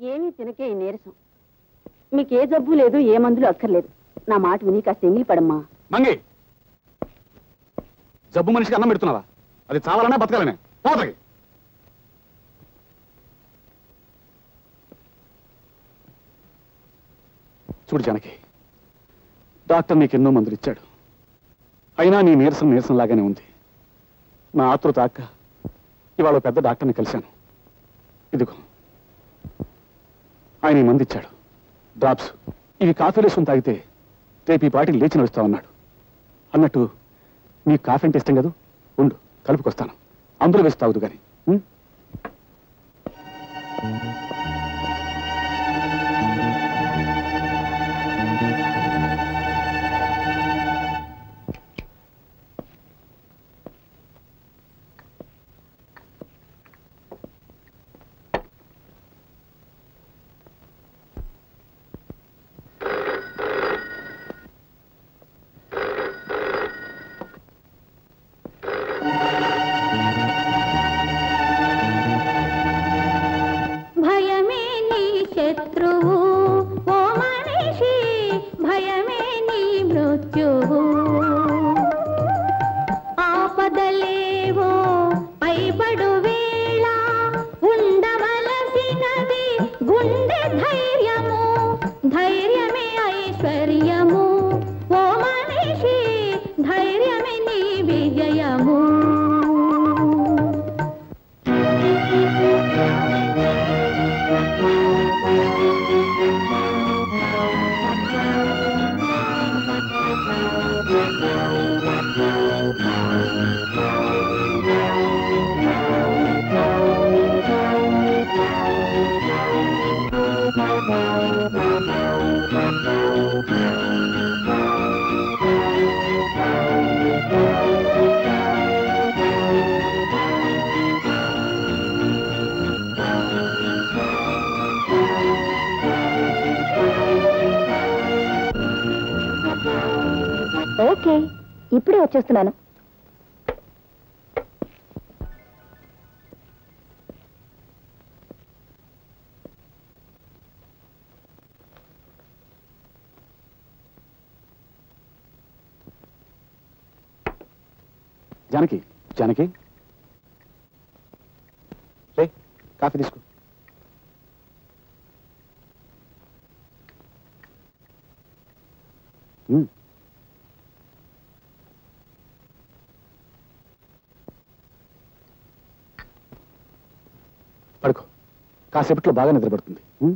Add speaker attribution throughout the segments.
Speaker 1: ఏమీ తినకే ఈ నీరసం మీకు ఏ జబ్బు లేదు ఏ మందులు అక్కర్లేదు నా మాట విని కాస్త ఎంగిలి పడమ్మా
Speaker 2: మంగి జబ్బు మనిషికి అన్నం పెడుతున్నావా అది చావాలనే బతకాలనే పోతకి చూడు జానకి డాక్టర్ నీకు ఎన్నో మందులు ఇచ్చాడు అయినా నీ నీరసం నీరసం లాగానే ఉంది నా ఆతృత అక్క ఇవాళ ఓ పెద్ద డాక్టర్ని కలిశాను ఇదిగో ఆయన ఈ మంది ఇచ్చాడు డ్రాప్స్ ఇవి కాఫీలో వేసుకుని తాగితే రేపు ఈ పాటికి లేచి నడుస్తా ఉన్నాడు అన్నట్టు నీకు కాఫీ అంటే ఇష్టం కదా ఉండు కలుపుకొస్తాను అందులో వేసి తాగుదు కానీ ఉం?
Speaker 3: భయమే నీ శత్రువు ఓ మనిషి భయమే నీ మృత్యువు ఆపదలేవో పైబడు వేళ ఉండవలసినది గుండె ధైర్యము ధైర్యమే ఐశ్వర్యము ఓ మనిషి ధైర్యమే నీ విజయము
Speaker 1: ఓకే ఇప్పుడే వచ్చేస్తున్నాను
Speaker 2: జానకి జానకి రే కాఫీ తీసుకో ఉం. పడుకో కాసేపట్లో బాగా నిద్రపడుతుంది ఉం?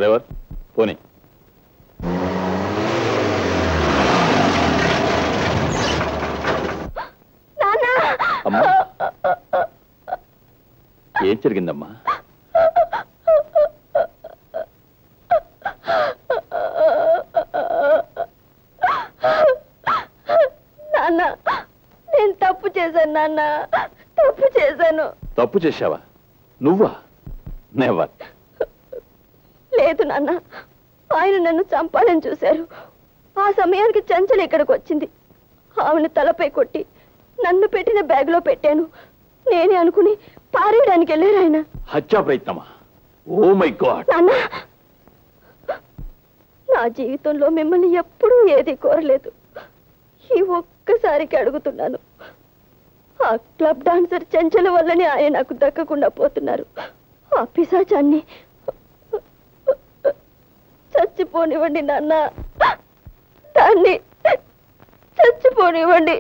Speaker 4: డ్రైవర్ పోనీ అమ్మా ఏం జరిగిందమ్మా
Speaker 5: నాన్న నేను తప్పు చేశాను నాన్న తప్పు చేశాను
Speaker 4: తప్పు చేశావా నువ్వా నెవర్
Speaker 5: లేదు నాన్న ఆయన నన్ను చంపాలని చూశారు ఆ సమయానికి చంచల ఇక్కడికి వచ్చింది ఆమెను తలపై కొట్టి నన్ను పెట్టిన బ్యాగ్లో పెట్టాను నేనే అనుకుని పారేయడానికి వెళ్ళారు ఆయన
Speaker 4: హత్యా ప్రయత్నమా ఓ మై గాడ్
Speaker 5: నాన్న నా జీవితంలో మిమ్మల్ని ఎప్పుడూ ఏది కోరలేదు ఈ ఒక్కసారికి అడుగుతున్నాను ఆ క్లబ్ డాన్సర్ చెంచల వల్లనే ఆయన నాకు దక్కకుండా పోతున్నారు ఆ పిశాచాన్ని చచ్చిపోనివ్వండి నాన్న దాన్ని చచ్చిపోనివ్వండి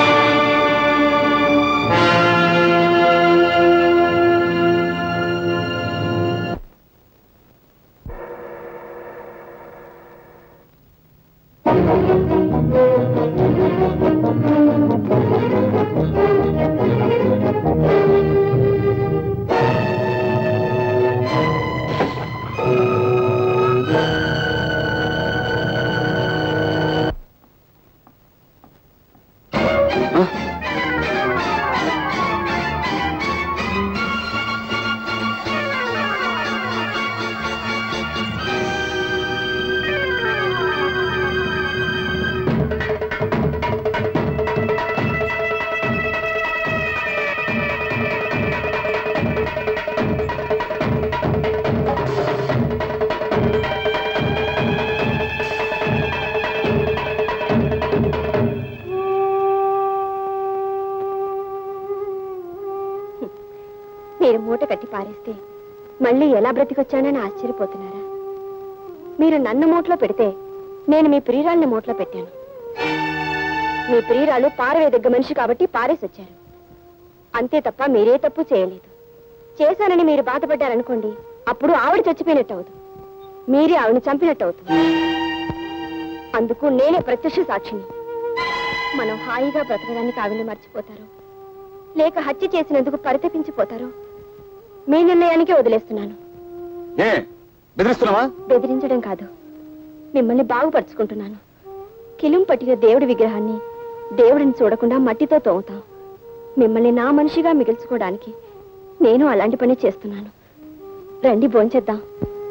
Speaker 5: మీరు మూట కట్టి పారేస్తే మళ్ళీ ఎలా బ్రతికొచ్చానని ఆశ్చర్యపోతున్నారా మీరు నన్ను మూటలో పెడితే నేను మీ ప్రియురాల్ని మూటలో పెట్టాను మీ ప్రియురాలు పారవేదగ్గ మనిషి కాబట్టి పారేసి వచ్చారు అంతే తప్ప మీరే తప్పు చేయలేదు చేశానని మీరు బాధపడ్డారనుకోండి అప్పుడు ఆవిడ చచ్చిపోయినట్టు అవదు మీరే ఆవిడని చంపినట్టు అవుతుంది అందుకు నేనే ప్రత్యక్ష సాక్షిని మనం హాయిగా బ్రతకడానికి ఆవిడని మర్చిపోతారు లేక హత్య చేసినందుకు పరితపించిపోతారో మీ నిర్ణయానికి వదిలేస్తున్నాను
Speaker 2: ఏ బెదిరిస్తున్నావా
Speaker 5: బెదిరించడం కాదు మిమ్మల్ని బాగుపరుచుకుంటున్నాను కిలుం పట్టిన దేవుడి విగ్రహాన్ని దేవుడిని చూడకుండా మట్టితో తోముతాం మిమ్మల్ని నా మనిషిగా మిగిల్చుకోవడానికి నేను అలాంటి పని చేస్తున్నాను రండి భోంచేద్దాం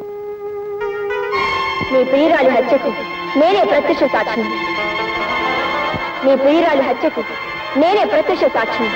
Speaker 5: మీ ప్రియురాలి హత్యకు నేనే ప్రత్యక్ష సాక్షిని మీ ప్రియురాలి హత్యకు నేనే ప్రత్యక్ష సాక్షిని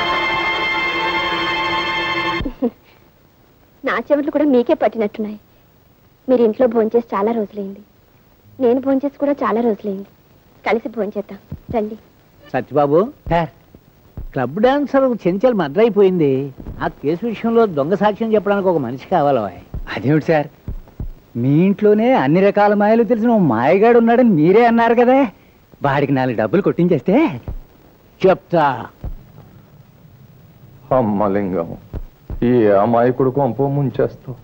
Speaker 5: నా చెవులు కూడా మీకే పట్టినట్టున్నాయి మీరు ఇంట్లో భోంచేసి చాలా రోజులైంది నేను భోంచేసి కూడా చాలా రోజులైంది కలిసి భోంచేద్దాం రండి
Speaker 6: Satyababu
Speaker 7: sir
Speaker 6: club dancer Chenchal murder అయిపోయింది ఆ కేసు విషయంలో దొంగ సాక్ష్యం చెప్పడానికి ఒక మనిషి కావాలి ఓయ్.
Speaker 7: అదేమిటి సార్ మీ ఇంట్లోనే అన్ని రకాల మాయలు తెలిసిన ఓ మాయగాడు ఉన్నాడని మీరే అన్నారు కదా వాడికి నాలుగు డబ్బులు కొట్టించేస్తే
Speaker 6: చెప్తా
Speaker 8: అమ్మలింగం ఈ అమాయకుడు కొంప ముంచేస్తావు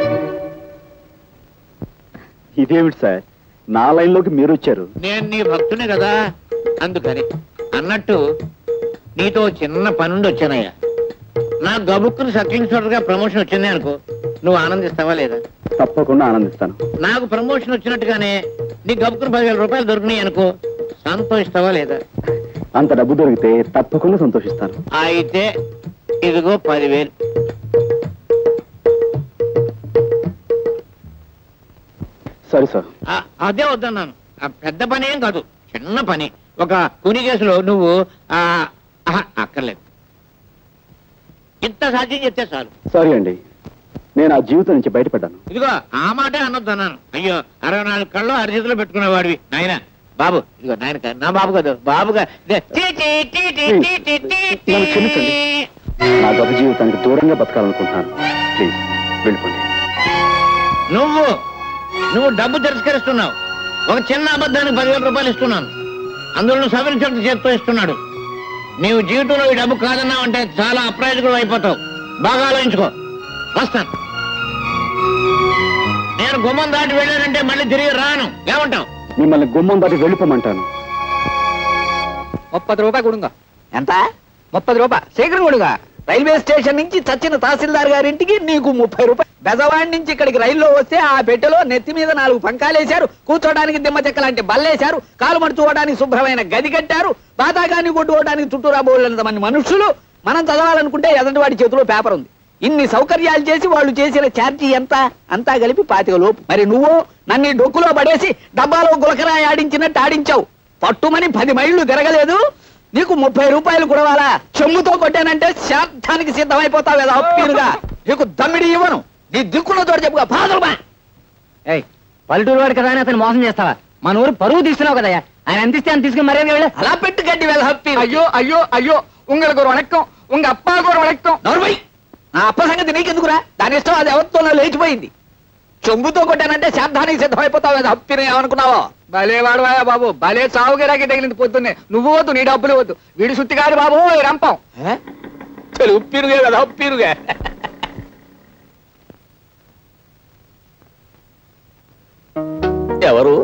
Speaker 2: ఇదేమిటి సార్ నా లైన్లోకి మీరు వచ్చారు
Speaker 6: నేను నీ భక్తునే కదా అందుకని అన్నట్టు నీతో చిన్న పనుండి వచ్చానయ్యా నా గబుక్కుని సక్లింగ్ గా ప్రమోషన్ వచ్చింది అనుకో నువ్వు ఆనందిస్తావా లేదా
Speaker 2: తప్పకుండా ఆనందిస్తాను
Speaker 6: నాకు ప్రమోషన్ వచ్చినట్టుగానే నీ గబుక్కుని పదివేల రూపాయలు దొరికినాయి అనుకో సంతోషిస్తావా లేదా
Speaker 2: అంత డబ్బు దొరికితే తప్పకుండా సంతోషిస్తాను
Speaker 6: అయితే ఇదిగో పదివేలు
Speaker 2: సరే సార్
Speaker 6: ఆ, అదే వద్దన్నాను ఆ పెద్ద పని ఏం కాదు చిన్న పని ఒక కూని కేసులో నువ్వు ఆ, ఆహా, అక్కర్లేదు ఇంత సాధ్యం చెప్తే చాలు
Speaker 2: సారీ అండి నేను ఆ జీవితం నుంచి బయటపడ్డాను
Speaker 6: ఇదిగో ఆ మాటే అనొద్దు అన్నాను అయ్యో అరవై నాలుగు కళ్ళు అరచేతిలో పెట్టుకునేవాడివి నాయన బాబు ఇదిగో నాయన కాదు, నా బాబు కాదు బాబుగా ఇదే, టీ, టీ, టీ, టీ, టీ, టీ, టీ, టీ.
Speaker 2: నన్ను క్షమించండి. నా గత జీవితానికి దూరంగా బతకాలనుకుంటున్నాను ప్లీజ్ వెళ్ళిపోండి
Speaker 6: నువ్వు నువ్వు డబ్బు తిరస్కరిస్తున్నావు ఒక చిన్న అబద్ధానికి పదివేల రూపాయలు ఇస్తున్నాను అందులో సవరించడం చేత్తో ఇస్తున్నాడు నీవు జీవితంలో ఈ డబ్బు కాదన్నావు అంటే చాలా అప్రాయకుడు అయిపోతావు బాగా ఆలోచించుకో వస్తాను నేను గుమ్మం దాటి వెళ్ళానంటే మళ్ళీ తిరిగి రాను ఏమంటావు
Speaker 2: మిమ్మల్ని గుమ్మం దాటి వెళ్ళిపోమంటాను
Speaker 7: ముప్పది రూపాయలు కొడుగా ఎంత ముప్పది రూపాయలు శీఘ్రం కొడుగా రైల్వే స్టేషన్ నుంచి చచ్చిన తహసీల్దార్ గారింటికి నీకు ముప్పై రూపాయలు బెజవాడి నుంచి ఇక్కడికి రైల్లో వస్తే ఆ పెట్టెలో నెత్తి మీద నాలుగు పంకాలేశారు కూర్చోడానికి దిమ్మ చెక్క లాంటి బల్లేశారు కాలు మడుచుకోవడానికి శుభ్రమైన గది కట్టారు బాతాగాన్ని కొట్టుకోవడానికి చుట్టూరా బోళ్ళంత మంది మనుషులు మనం చదవాలనుకుంటే ఎదంటి వాడి చేతిలో పేపర్ ఉంది ఇన్ని సౌకర్యాలు చేసి వాళ్ళు చేసిన ఛార్జీ ఎంత అంతా కలిపి పాతిక లోపు మరి నువ్వు నన్ను ఈ డొక్కులో పడేసి డబ్బాలో గులకరాయి ఆడించినట్టు ఆడించావు పట్టుమని పది మైళ్ళు తిరగలేదు నీకు ముప్పై రూపాయలు కుడవాలా చెమ్ముతో కొట్టానంటే శార్థానికి సిద్ధమైపోతావు కదా అప్పీరుగా నీకు దమ్మిడి ఇవ్వను నీ దిక్కులో తోడు చెప్పుగా పాదరుమా
Speaker 9: పల్లెటూరు వాడు కదా అని అతను మోసం చేస్తావా మన ఊరు పరువు తీస్తున్నావు కదా ఆయన ఎంత ఇస్తే అంత తీసుకుని మర్యాద వెళ్ళ
Speaker 7: అలా పెట్టి గడ్డి వెళ్ళ హప్పి
Speaker 9: అయ్యో అయ్యో అయ్యో உங்களுக்கு ஒரு வணக்கம் உங்க அப்பாவுக்கு ஒரு வணக்கம்
Speaker 7: నోర్మై నా అప్ప సంగతి నీకెందుకురా దాని ఇష్టం అది ఎవరితోనో లేచిపోయింది చెంబుతో కొట్టానంటే శార్థానికి సిద్ధమైపోతావు కదా హప్పిని ఏమనుకున్నావో
Speaker 9: భలే వాడువాయా బాబు భలే చావు గిరాకి తగిలింది పొద్దున్నే నువ్వు వద్దు నీ డబ్బులు వద్దు వీడి సుత్తి కాదు బాబు ఈ రంపం
Speaker 7: చలు ఉప్పిరుగే కదా ఉప్పిరుగే ఎవరు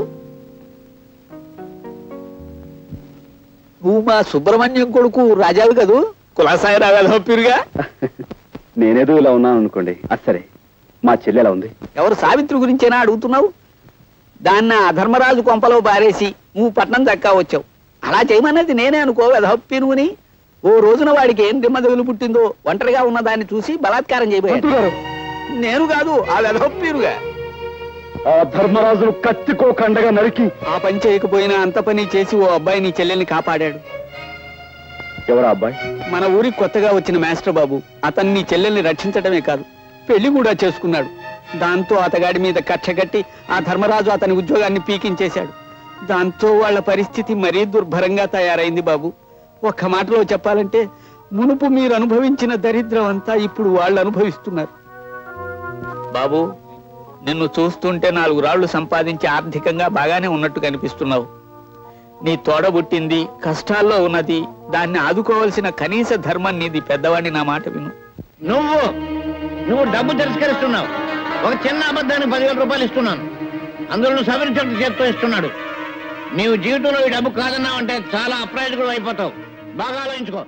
Speaker 7: నువ్వు మా సుబ్రహ్మణ్యం కొడుకు రాజావి కదూ కులాసాయి రావేదా ఉప్పిరుగా
Speaker 2: నేనేదో ఇలా ఉన్నాను అనుకోండి అది సరే మా చెల్లి ఎలా ఉంది
Speaker 7: ఎవరు సావిత్రి గురించేనా అడుగుతున్నావు దాన్ని ఆ ధర్మరాజు కొంపలో బారేసి నువ్వు పట్నం దక్కా వచ్చావు అలా చేయమన్నది నేనే అనుకో వెధప్పినుని ఓ రోజున వాడికి ఏం దిమ్మదగులు పుట్టిందో ఒంటరిగా ఉన్న దాన్ని చూసి బలాత్కారం చేయబోయాడు నేను కాదు ఆ వెధప్పిరుగా
Speaker 2: ఆ ధర్మరాజును కత్తికో కండగా నరికి
Speaker 7: ఆ పని చేయకపోయినా అంత పని చేసి ఓ అబ్బాయి నీ చెల్లెల్ని కాపాడాడు
Speaker 2: ఎవరా అబ్బాయి
Speaker 7: మన ఊరికి కొత్తగా వచ్చిన మాస్టర్ బాబు అతన్ని నీ చెల్లెల్ని రక్షించడమే కాదు పెళ్లి కూడా చేసుకున్నాడు దాంతో అతగాడి మీద కక్ష కట్టి ఆ ధర్మరాజు అతని ఉద్యోగాన్ని పీకించేశాడు దాంతో వాళ్ళ పరిస్థితి మరీ దుర్భరంగా తయారైంది బాబు ఒక్క మాటలో చెప్పాలంటే మునుపు మీరు అనుభవించిన దరిద్రం అంతా ఇప్పుడు వాళ్ళు అనుభవిస్తున్నారు బాబు నిన్ను చూస్తుంటే నాలుగు రాళ్లు సంపాదించి ఆర్థికంగా బాగానే ఉన్నట్టు కనిపిస్తున్నావు నీ తోడబుట్టింది కష్టాల్లో ఉన్నది దాన్ని ఆదుకోవాల్సిన కనీస ధర్మం నీది పెద్దవాడిని నా మాట విను
Speaker 6: నువ్వు నువ్వు డబ్బు తిరస్కరిస్తున్నావు ఒక చిన్న అబద్ధానికి పదివేల రూపాయలు ఇస్తున్నాను అందులో నువ్వు సవరించడం చేత్తో ఇస్తున్నాడు నీవు జీవితంలో ఈ డబ్బు కాదన్నావు అంటే చాలా అప్రాయకుడు అయిపోతావు బాగా ఆలోచించుకో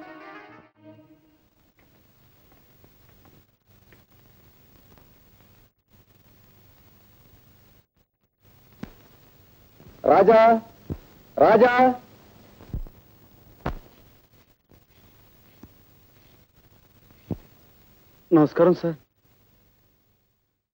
Speaker 2: రాజా రాజా నమస్కారం సార్